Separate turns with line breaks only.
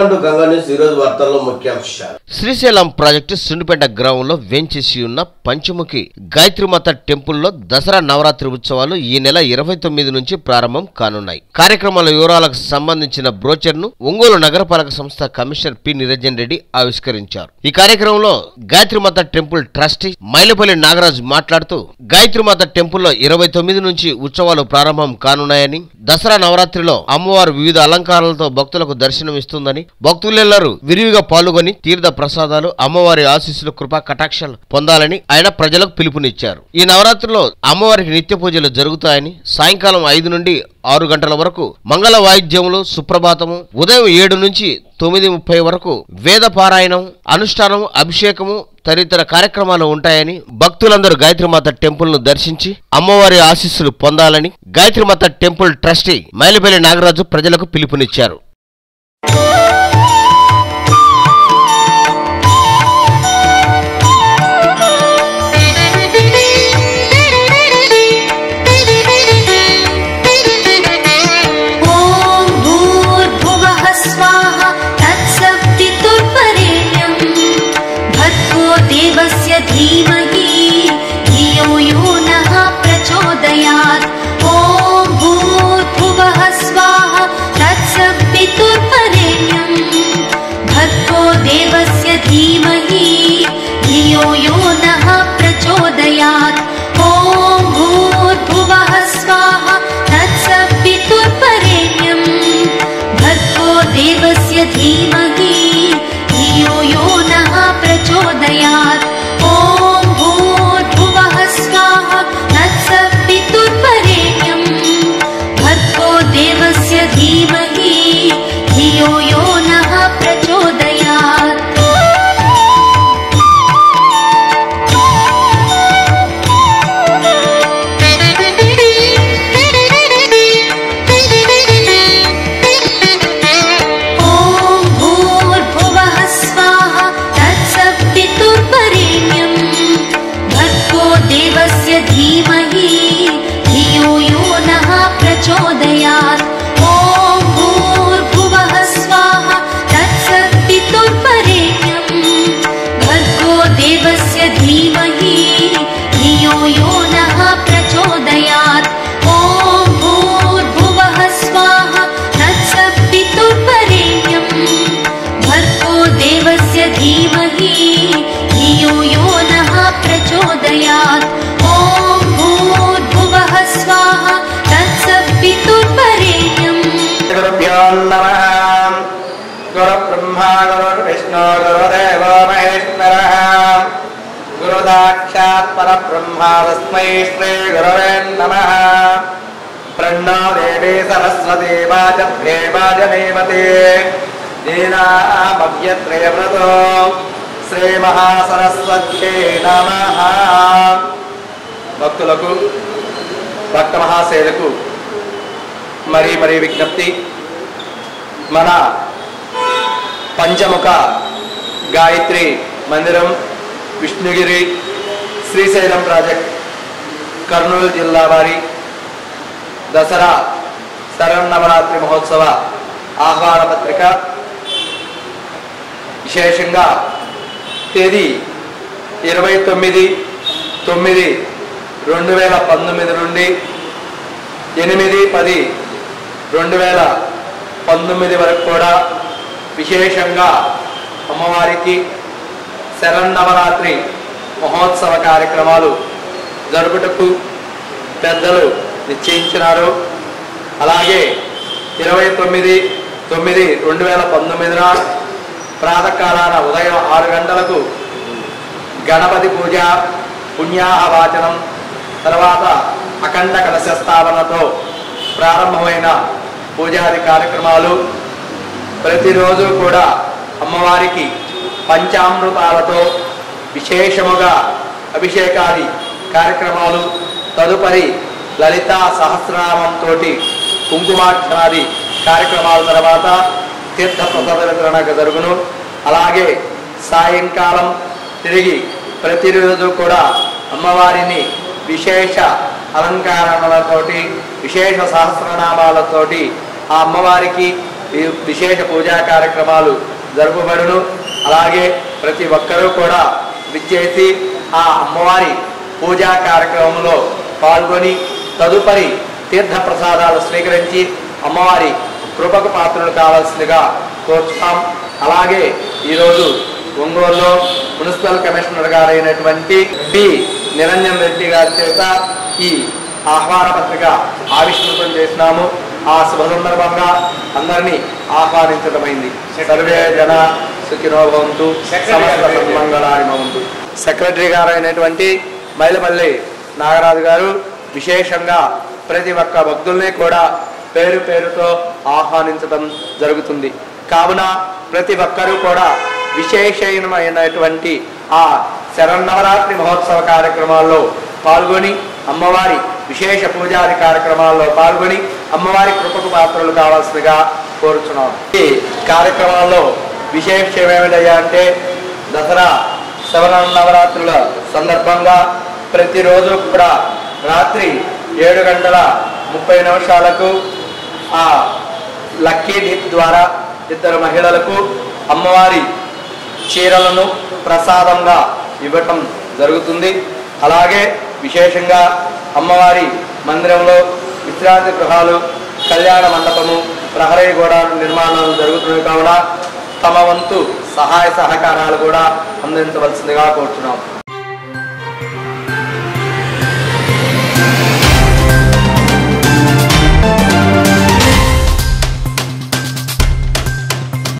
welcome to Ganga news ఈ రోజు వార్తల్లో ముఖ్యాంశాలు
శ్రీశైలం ప్రాజెక్టు సుండిపేట గ్రామంలో వేంచేసి ఉన్న పంచముఖి గాయత్రిమాత టెంపుల్లో దసరా నవరాత్రి ఉత్సవాలు ఈ నెల ఇరవై తొమ్మిది నుంచి ప్రారంభం కానున్నాయి కార్యక్రమాల వివరాలకు సంబంధించిన బ్రోచర్ ను ఒంగోలు నగరపాలక సంస్థ కమిషనర్ పి నిరంజన్ రెడ్డి ఆవిష్కరించారు ఈ కార్యక్రమంలో గాయత్రిమాత టెంపుల్ ట్రస్టీ మైలపల్లి నాగరాజ్ మాట్లాడుతూ గాయత్రిమాత టెంపుల్లో ఇరవై తొమ్మిది నుంచి ఉత్సవాలు ప్రారంభం కానున్నాయని దసరా నవరాత్రిలో అమ్మవారు వివిధ అలంకారాలతో భక్తులకు దర్శనమిస్తుందని భక్తులెల్లరూ విరివిగా పాల్గొని తీర్థ ప్రసాదాలు అమ్మవారి ఆశీస్సులు కృపా కటాక్షాలు పొందాలని ఆయన ప్రజలకు పిలుపునిచ్చారు ఈ నవరాత్రిలో అమ్మవారికి నిత్య పూజలు జరుగుతాయని సాయంకాలం ఐదు నుండి ఆరు గంటల వరకు మంగళ వాయిద్యములు సుప్రభాతము ఉదయం ఏడు నుంచి తొమ్మిది ముప్పై వరకు వేద పారాయణం అనుష్ఠానం అభిషేకము తదితర కార్యక్రమాలు ఉంటాయని భక్తులందరూ గాయత్రిమాత టెంపుల్ ను దర్శించి అమ్మవారి ఆశీస్సులు పొందాలని గాయత్రిమాత టెంపుల్ ట్రస్టీ మైలిపల్లి నాగరాజు ప్రజలకు పిలుపునిచ్చారు
ॐ भूर्भुवः स्वाहा तत्सवितुर्वरेण्यम् भर्गो देवस्य धीमहि धियो यो नः प्रचोदयात् ॐ भूर्भुवः स्वाहा तत्सवितुर्वरेण्यम् भर्गो देवस्य धीमहि धियो यो नः प्रचोदयात् ॐ भूर्भुवः स्वाहा तत्सवितुर्वरेण्यम् भर्गो देवस्य धीमहि धियो यो नः प्रचोदयात् ॐ भूर्भुवः स्वाहा तत्सवितुर्वरेण्यम् भर्गो देवस्य धीमहि धियो यो नः प्रचोदयात् ॐ भूर्भुवः स्वाहा तत्सवितुर्वरेण्यम् भर्गो देवस्य धीमहि धियो यो नः प्रचोदयात् ॐ भूर्भुवः स्वाहा तत्सवितुर्वरेण्यम् भर्गो देवस्य धीमहि धियो यो नः प्रचोदयात् ॐ भूर्भुवः स्वाहा तत्सवितुर्वरेण्यम् भर्गो देवस्य धीमहि धियो यो नः प्रचोदयात् ॐ भूर्भुवः स्वाहा तत्सवितुर्वरेण्यम्
गुरुभ्यो नमः गुरुब्रह्मा गुरुर्विष्णु गुरुदेवो महेश्वरः गुरुदाक्षात् परब्रह्मा तस्मै श्रीगुरवे नमः प्रणो देवी सरस्वती वाजभ्ये वाजमेवते दीनामभ्यत्रयव्रतो శ్రీమహాసరస్వత్యే నమ భక్తులకు భక్త మహాశైలకు మరీ మరీ విజ్ఞప్తి మన పంచముఖ గాయత్రి మందిరం విష్ణుగిరి శ్రీశైలం ప్రాజెక్ట్ కర్నూలు జిల్లా వారి దసరా శరన్నవరాత్రి మహోత్సవ ఆహ్వాన పత్రిక విశేషంగా తేదీ ఇరవై తొమ్మిది తొమ్మిది రెండు వేల పంతొమ్మిది నుండి ఎనిమిది పది రెండు వేల పంతొమ్మిది వరకు కూడా విశేషంగా అమ్మవారికి శరన్నవరాత్రి మహోత్సవ కార్యక్రమాలు జరుపుటకు పెద్దలు నిశ్చయించినారు అలాగే ఇరవై తొమ్మిది తొమ్మిది రెండు వేల పంతొమ్మిదిన ప్రాతకాలాన ఉదయం ఆరు గంటలకు గణపతి పూజ పుణ్యాహవాచనం తర్వాత అఖండ కలశ స్థాపనతో ప్రారంభమైన పూజాది కార్యక్రమాలు ప్రతిరోజు కూడా అమ్మవారికి పంచామృతాలతో విశేషముగా అభిషేకాది కార్యక్రమాలు తదుపరి లలితా సహస్రనామంతో కుంకుమార్చనాది కార్యక్రమాల తర్వాత తీర్థ ప్రసాద వితరణ జరుగును అలాగే సాయంకాలం తిరిగి ప్రతిరోజు కూడా అమ్మవారిని విశేష అలంకరణలతోటి విశేష సహస్రనామాలతోటి ఆ అమ్మవారికి ఈ విశేష పూజా కార్యక్రమాలు జరుపబడును అలాగే ప్రతి ఒక్కరూ కూడా విచ్చేసి ఆ అమ్మవారి పూజా కార్యక్రమంలో పాల్గొని తదుపరి తీర్థ ప్రసాదాలు స్వీకరించి అమ్మవారి కృపకు పాత్రలు కావాల్సిందిగా కోరుచున్నాం అలాగే ఈరోజు ఒంగోలులో మున్సిపల్ కమిషనర్ గారైనటువంటి పి నిరంజన్ రెడ్డి గారి చేత ఈ ఆహ్వాన పత్రిక ఆవిష్కృతం చేసినాము ఆ శుభ సందర్భంగా అందరినీ ఆహ్వానించడమైంది సర్వే జన సుఖినో భవంతు సమస్త సన్మంగళాని భవంతు సెక్రటరీ గారు అయినటువంటి మైలపల్లి నాగరాజు గారు విశేషంగా ప్రతి ఒక్క భక్తుల్ని కూడా పేరు పేరుతో ఆహ్వానించడం జరుగుతుంది కావున ప్రతి ఒక్కరూ కూడా విశేషమైనటువంటి ఆ శరన్నవరాత్రి మహోత్సవ కార్యక్రమాల్లో పాల్గొని అమ్మవారి విశేష పూజాది కార్యక్రమాల్లో పాల్గొని అమ్మవారి కృపకు పాత్రలు కావాల్సిందిగా కోరుచున్నాం ఈ కార్యక్రమాల్లో విశేషం ఏమిటయ్యా అంటే దసరా శవనవరాత్రుల సందర్భంగా ప్రతిరోజు కూడా రాత్రి ఏడు గంటల ముప్పై నిమిషాలకు ఆ లక్కీ డిప్ ద్వారా ఇద్దరు మహిళలకు అమ్మవారి చీరలను ప్రసాదంగా ఇవ్వటం జరుగుతుంది అలాగే విశేషంగా అమ్మవారి మందిరంలో విశ్రాంతి గృహాలు కళ్యాణ మండపము ప్రహరీ గోడ నిర్మాణాలు జరుగుతున్నాయి కావున తమ వంతు సహాయ సహకారాలు కూడా అందించవలసిందిగా కోరుతున్నాం